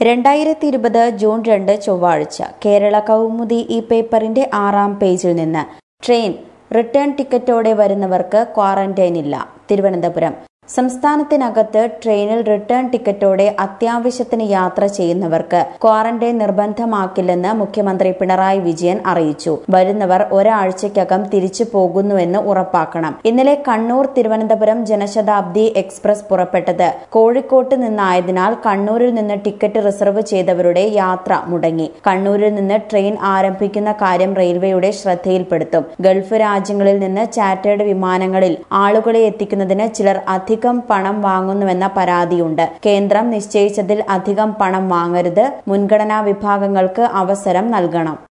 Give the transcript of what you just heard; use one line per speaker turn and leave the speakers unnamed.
രണ്ടായിരത്തി ഇരുപത് ജൂൺ രണ്ട് ചൊവ്വാഴ്ച കേരള കൗമുദി ഈ പേപ്പറിന്റെ ആറാം പേജിൽ നിന്ന് ട്രെയിൻ റിട്ടേൺ ടിക്കറ്റോടെ വരുന്നവർക്ക് ക്വാറന്റൈൻ ഇല്ല തിരുവനന്തപുരം സംസ്ഥാനത്തിനകത്ത് ട്രെയിനിൽ റിട്ടേൺ ടിക്കറ്റോടെ അത്യാവശ്യത്തിന് യാത്ര ചെയ്യുന്നവർക്ക് ക്വാറന്റൈൻ നിർബന്ധമാക്കില്ലെന്ന് മുഖ്യമന്ത്രി പിണറായി വിജയൻ അറിയിച്ചു വരുന്നവർ ഒരാഴ്ചയ്ക്കകം തിരിച്ചു പോകുന്നുവെന്ന് ഉറപ്പാക്കണം ഇന്നലെ കണ്ണൂർ തിരുവനന്തപുരം ജനശതാബ്ദി എക്സ്പ്രസ് പുറപ്പെട്ടത് കോഴിക്കോട്ട് നിന്നായതിനാൽ കണ്ണൂരിൽ നിന്ന് ടിക്കറ്റ് റിസർവ് ചെയ്തവരുടെ യാത്ര മുടങ്ങി കണ്ണൂരിൽ നിന്ന് ട്രെയിൻ ആരംഭിക്കുന്ന കാര്യം റെയിൽവേയുടെ ശ്രദ്ധയിൽപ്പെടുത്തും ഗൾഫ് രാജ്യങ്ങളിൽ നിന്ന് ചാർട്ടേഡ് വിമാനങ്ങളിൽ ആളുകളെ എത്തിക്കുന്നതിന് ചിലർ അധികം പണം വാങ്ങുന്നുവെന്ന പരാതിയുണ്ട് കേന്ദ്രം നിശ്ചയിച്ചതിൽ അധികം പണം വാങ്ങരുത് മുൻഗണനാ വിഭാഗങ്ങൾക്ക് അവസരം നൽകണം